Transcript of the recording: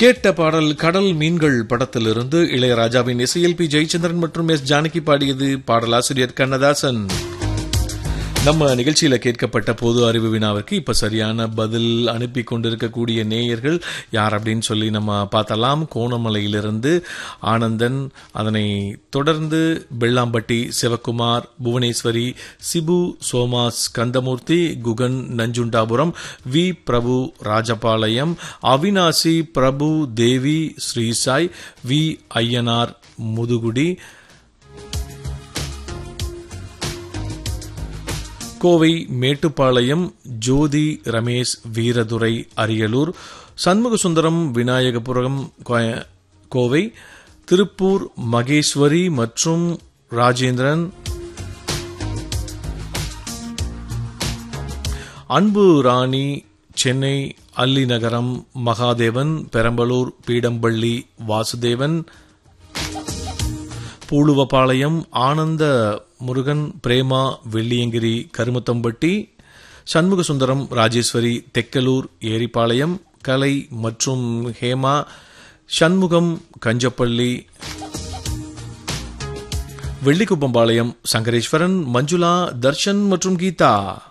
கேட்ட பாடல் கடல் மீன்கள் படத்திலிருந்து இளையராஜாவின் இசையில் பி ஜெயச்சந்திரன் மற்றும் எஸ் ஜானகி பாடியது பாடலாசிரியர் கண்ணதாசன் நம்ம நிகழ்ச்சியில கேட்கப்பட்ட பொது அறிவு வினாவிற்கு இப்ப சரியான பதில் அனுப்பி கொண்டிருக்கக்கூடிய நேயர்கள் யார் அப்படின்னு சொல்லி நம்ம பார்த்தலாம் கோணமலையிலிருந்து ஆனந்தன் அதனை தொடர்ந்து பெள்ளாம்பட்டி சிவக்குமார் புவனேஸ்வரி சிபு சோமாஸ் கந்தமூர்த்தி குகன் நஞ்சுண்டாபுரம் வி பிரபு ராஜபாளையம் அவினாசி பிரபு தேவி ஸ்ரீசாய் வி ஐயனார் முதுகுடி கோவை மேட்டுப்பாளையம் ஜோதி ரமேஷ் வீரதுரை அரியலூர் சண்முகசுந்தரம் விநாயகபுரம் கோய- கோவை திருப்பூர் மகேஸ்வரி மற்றும் ராஜேந்திரன் அன்பு ராணி சென்னை அல்லிநகரம் மகாதேவன் பெரம்பலூர் பீடம்பள்ளி வாசுதேவன் பூலுவபாளையம் ஆனந்த முருகன் பிரேமா வெள்ளியங்கிரி கருமத்தம்பட்டி சண்முகசுந்தரம் ராஜேஸ்வரி தெக்கலூர் ஏரிப்பாளையம் கலை மற்றும் ஹேமா சண்முகம் கஞ்சப்பள்ளி வெள்ளிக்குப்பம்பாளையம் சங்கரேஸ்வரன் மஞ்சுளா தர்ஷன் மற்றும் கீதா